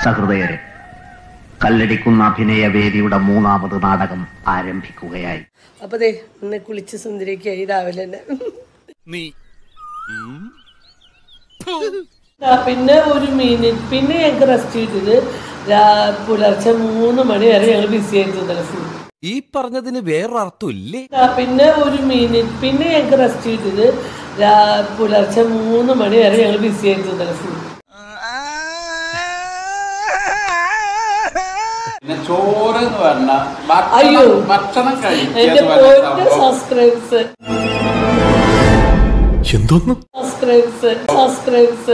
സഹൃദയരെ കല്ലടിക്കുന്ന അഭിനയവേദിയുടെ മൂന്നാമത് നാടകം ആരംഭിക്കുകയായി അപ്പൊ ദേ ഇന്ന് കുളിച്ച് സുന്ദരിക്കായി രാവിലെ തന്നെ നീ ആ, പിന്നെ ഒരു മിനിറ്റ് പിന്നെ ഞങ്ങൾക്ക് റെസ്റ്റ് കിട്ടിയത് രാ- പുലർച്ചെ മൂന്ന് മണി വരെ ഞങ്ങൾ ബിസി ആയിരുന്നു ഇന്നലെ ഫുൾ ഈ പറഞ്ഞതിന് വേറൊരർത്ഥം ഇല്ലേ ആ, പിന്നെ ഒരു മിനിറ്റ് പിന്നെ ഞങ്ങൾക്ക് റെസ്റ്റ് കിട്ടിയത് രാ- പുലർച്ചെ മൂന്ന് മണി വരെ ഞങ്ങൾ ബിസി ആയിരുന്നു ഇന്നലെ ഫുൾ പിന്നെ ചോറ് എന്ന് പറഞ്ഞ അയ്യോ. ഭക്ഷണം ഭക്ഷണം കഴിക്കുക എന്റെ എന്ന് പറയുന്ന പോയിന്റ് സംഭവം സബ്സ്ക്രൈബ്സ് എന്തോന്ന് സബ്സ്ക്രൈബ്സ് സബ്സ്ക്രൈബ്സ്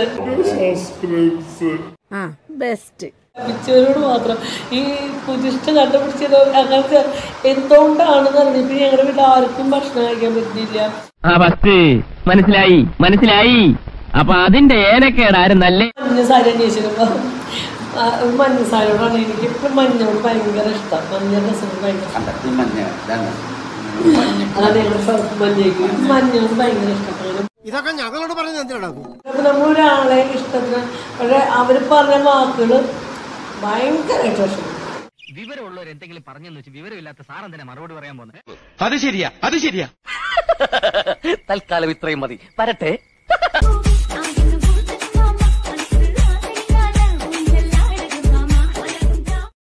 ബെസ്റ്റ് പിച്ചവരോട് മാത്രം ഈ കുതിഷ്ഠ കണ്ടുപിടിച്ചത് അങ്ങനത്തെ എന്തുകൊണ്ടാണെന്ന് അറിഞ്ഞിട്ട് ഞങ്ങളുടെ വീട്ടിൽ ആർക്കും ഭക്ഷണം കഴിക്കാൻ പറ്റില്ല ആ ബസ് മനസ്സിലായി മനസ്സിലായി അപ്പൊ അതിന്റെ ഏനക്കേടായിരുന്നല്ലേ മഞ്ഞ സാരി അന്വേഷിക്കുമ്പോ ആ, മഞ്ഞ സാരിയോടാണ് എനിക്ക് ഇപ്പം മഞ്ഞോട് ഭയങ്കര ഇഷ്ടം മഞ്ഞ ഡ്രസ്സിനോട് ഭയങ്കര ഇഷ്ടം കണ്ടത്തിൽ മഞ്ഞ ഇതാണ് മഞ്ഞ അതാണ് ഞങ്ങൾ ഷർട്ട് മഞ്ഞയ്ക്ക് മഞ്ഞോട് ഭയങ്കര ഇഷ്ടം അങ്ങനെ ഇതൊക്കെ ഞങ്ങളോട് പറഞ്ഞത് എന്തിനാ അപ്പൊ നമ്മൾ ഒരാളെ ഇഷ്ടത്തിന് പക്ഷെ അവര് പറഞ്ഞ വാക്കുകള് ഭയങ്കരമായിട്ട് വിഷമം വിവരമുള്ളവർ എന്തെങ്കിലും പറഞ്ഞെന്ന് വെച്ച് വിവരമില്ലാത്ത സാറൻ തന്നെ മറുപടി പറയാൻ പോകുന്നത് അത് ശരിയാ അത് ശരിയാ തൽക്കാലം ഇത്രയും മതി വരട്ടെ